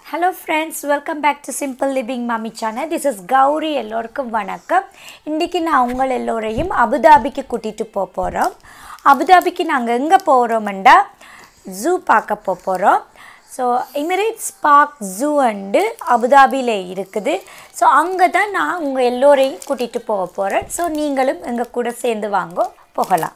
hello friends welcome back to simple living Mami channel this is Gowri எல்லோருக்கும் வணக்கம் இன்றைக்கி நான் உங்கள் எல்லோரையும் அபுதாபிக்கு கூட்டிகிட்டு போக போகிறோம் அபுதாபிக்கு நாங்கள் எங்கே போகிறோம்டா ஜூ பார்க்க போக போகிறோம் so Emirates park zoo and அபுதாபியில் இருக்குது ஸோ அங்கே தான் நான் உங்கள் எல்லோரையும் கூட்டிகிட்டு போக போகிறேன் ஸோ நீங்களும் எங்கள் கூட சேர்ந்து வாங்க போகலாம்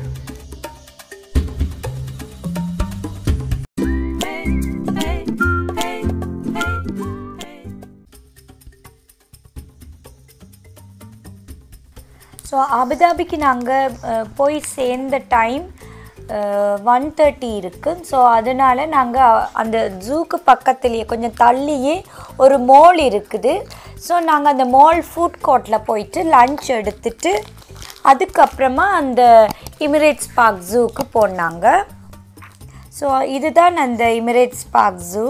ஸோ அபுதாபிக்கு நாங்கள் போய் சேர்ந்த டைம் ஒன் தேர்ட்டி இருக்குது ஸோ அதனால் நாங்கள் அந்த ஜூக்கு பக்கத்துலேயே கொஞ்சம் தள்ளியே ஒரு மால் இருக்குது ஸோ நாங்கள் அந்த மால் ஃபுட் கோர்ட்டில் போயிட்டு லன்ச் எடுத்துட்டு அதுக்கப்புறமா அந்த இமிரேட்ஸ் பார்க் ஜூக்கு போனாங்க ஸோ இதுதான் அந்த இமிரேட்ஸ் பார்க் ஜூ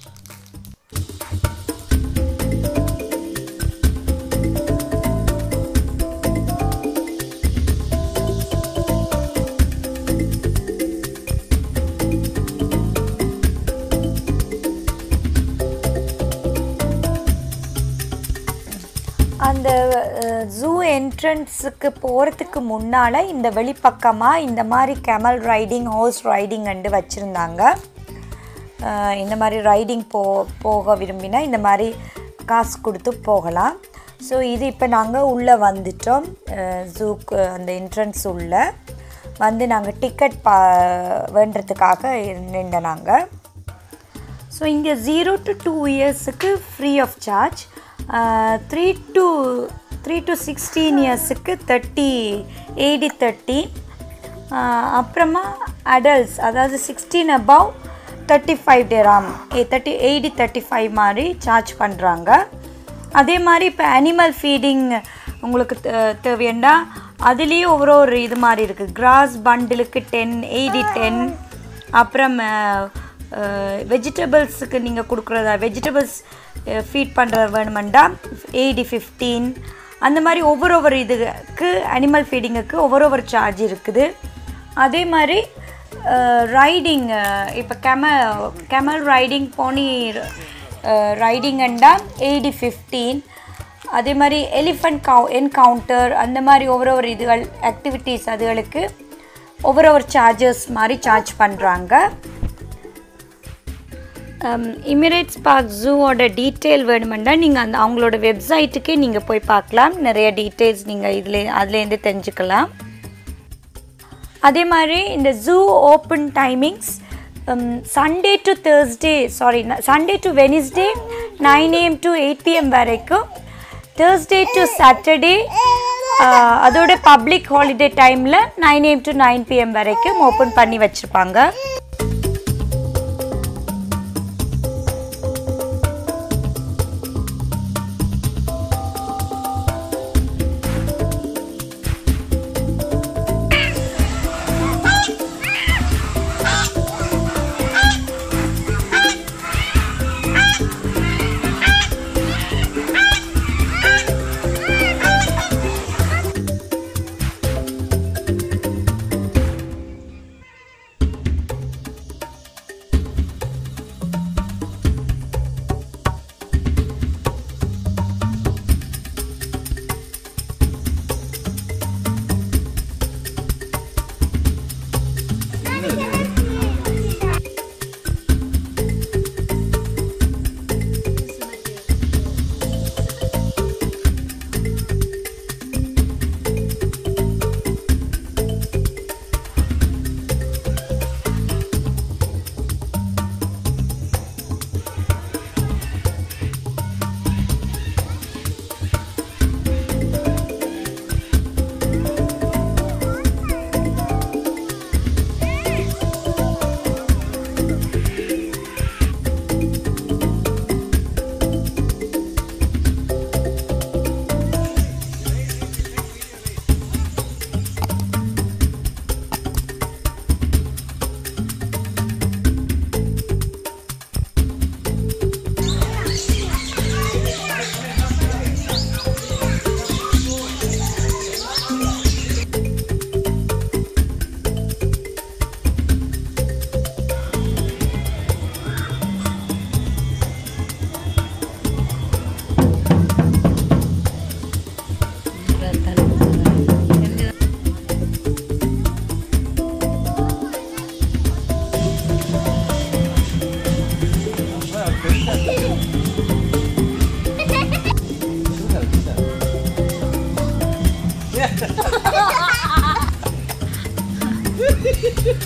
அந்த ஜூ என்ட்ரன்ஸுக்கு போகிறதுக்கு முன்னால் இந்த வெளிப்பக்கமாக இந்த மாதிரி camel riding horse riding and வச்சுருந்தாங்க இந்த மாதிரி ரைடிங் போ போக விரும்பினா இந்த மாதிரி காசு கொடுத்து போகலாம் ஸோ இது இப்போ நாங்கள் உள்ளே வந்துட்டோம் ஜூக்கு அந்த என்ட்ரன்ஸ் உள்ளே வந்து நாங்கள் டிக்கெட் பா வேண்டுறதுக்காக நின்ற நாங்கள் ஸோ இங்கே ஜீரோ டு டூ இயர்ஸுக்கு free of charge three to three to sixteen இயர்ஸுக்கு தேர்ட்டி எயிட்டி தேர்ட்டி அப்புறமா அடல்ட்ஸ் அதாவது sixteen above thirty five dirham thirty eighty thirty five மாதிரி சார்ஜ் பண்ணுறாங்க அதே மாதிரி இப்போ அனிமல் ஃபீடிங் உங்களுக்கு தேவையண்டா அதுலேயும் ஒவ்வொரு ஒரு இது மாதிரி இருக்குது கிராஸ் பண்டிலுக்கு டென் எயிட்டி டென் அப்புறம் வெஜிடபிள்ஸுக்கு நீங்கள் கொடுக்குறதா வெஜிடபிள்ஸ் ஃபீட் பண்ணுறது வேணுமெண்டா எயிட்டி ஃபிஃப்டீன் அந்த மாதிரி ஒவ்வொரு ஒவ்வொரு இதுக்கு அனிமல் ஃபீடிங்குக்கு ஒவ்வொரு ஒவ்வொரு சார்ஜ் இருக்குது அதே மாதிரி ரைடிங் இப்போ கெம கெமல் ரைடிங் போனி ரைடிங்கண்டா எயிட்டி ஃபிஃப்டீன் அதே மாதிரி எலிஃபண்ட் கவு என்கவுண்டர் அந்த மாதிரி ஒவ்வொரு ஒரு இதுகள் ஆக்டிவிட்டீஸ் அதுகளுக்கு ஒவ்வொரு ஒரு சார்ஜஸ் மாதிரி சார்ஜ் பண்ணுறாங்க இமிரேட்ஸ் பார்க் ஜூவோட டீட்டெயில் வேணுமெண்டா நீங்கள் அந்த அவங்களோட வெப்சைட்டுக்கே நீங்கள் போய் பார்க்கலாம் நிறைய டீட்டெயில்ஸ் நீங்கள் இதில் அதுலேருந்து தெரிஞ்சுக்கலாம் அதே மாதிரி இந்த zoo open timings Sunday to Thursday sorry Sunday to Wednesday nine AM to eight PM வரைக்கும் தேர்ஸ்டே டு சாட்டர்டே அதோட பப்ளிக் ஹாலிடே டைமில் nine AM to nine PM வரைக்கும் ஓப்பன் பண்ணி வச்சுருப்பாங்க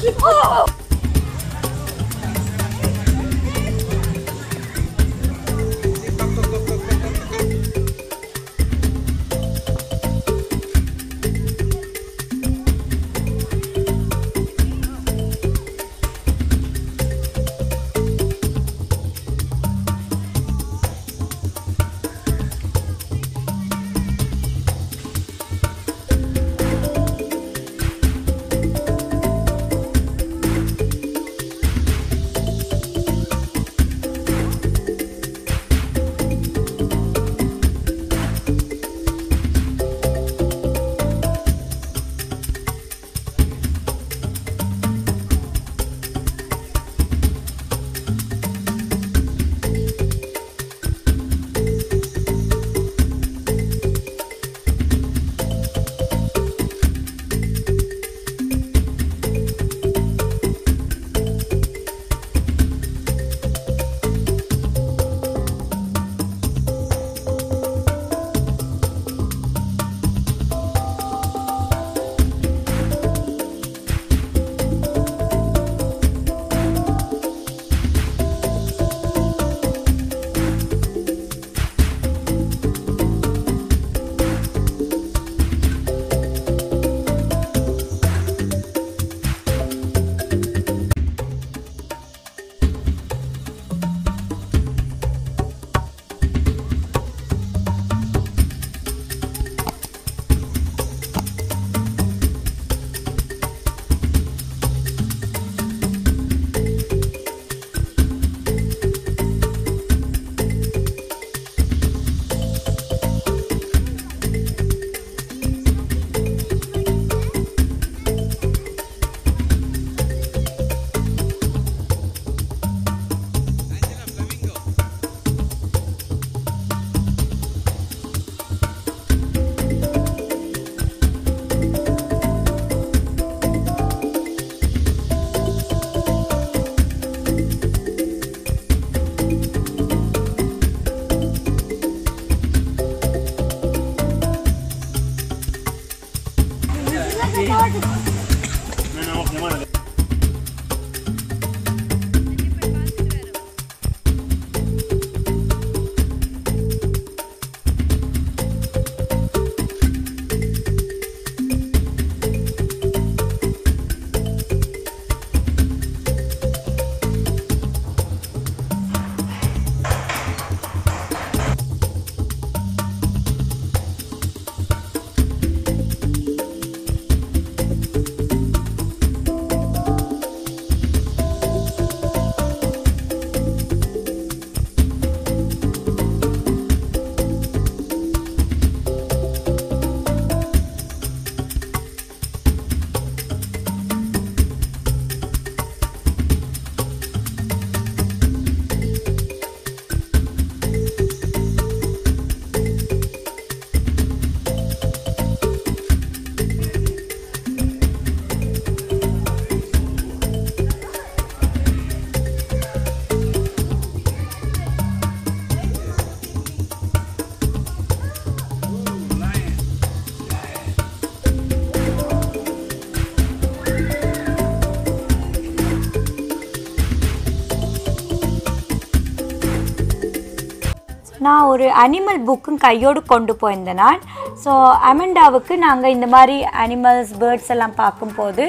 நான் ஒரு அனிமல் புக்கும் கையோடு கொண்டு போயிருந்தேன் நான் ஸோ அமெண்டாவுக்கு நாங்கள் இந்த மாதிரி அனிமல்ஸ் பேர்ட்ஸ் எல்லாம் பார்க்கும்போது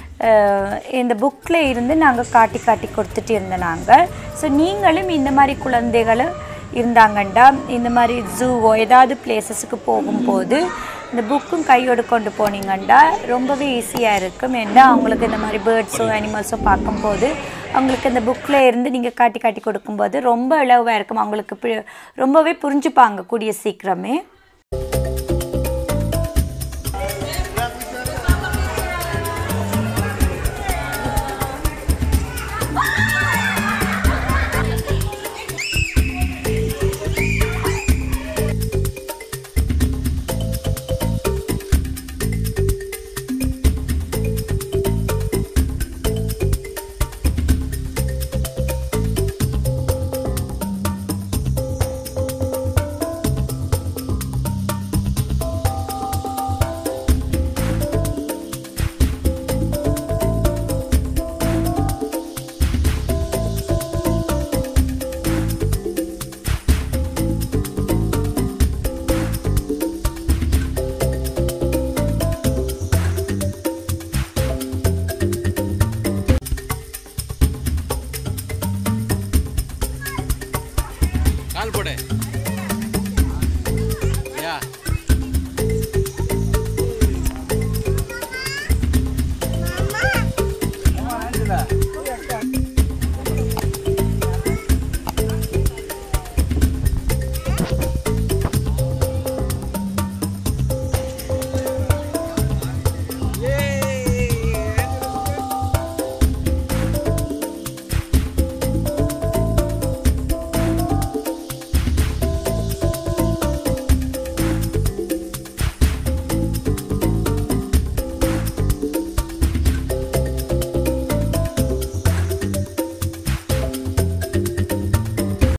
அஹ், இந்த புக்கில் இருந்து நாங்கள் காட்டி காட்டி கொடுத்துட்டு இருந்தோம் நாங்கள் ஸோ நீங்களும் இந்த மாதிரி குழந்தைகளும் இருந்தாங்கண்டா இந்த மாதிரி ஜூவோ ஏதாவது பிளேசஸுக்கு போகும்போது இந்த புக்கும் கையோடு கொண்டு போனீங்கண்டா ரொம்பவே ஈஸியாக இருக்கும் ஏன்னா அவங்களுக்கு இந்த மாதிரி பேர்ட்ஸோ அனிமல்ஸோ பார்க்கும்போது அவங்களுக்கு இந்த புக்கில் இருந்து நீங்கள் காட்டி காட்டி கொடுக்கும்போது ரொம்ப இலவாக இருக்கும் அவங்களுக்கு பி- ரொம்பவே புரிஞ்சுப்பாங்க கூடிய சீக்கிரமே கால் போடு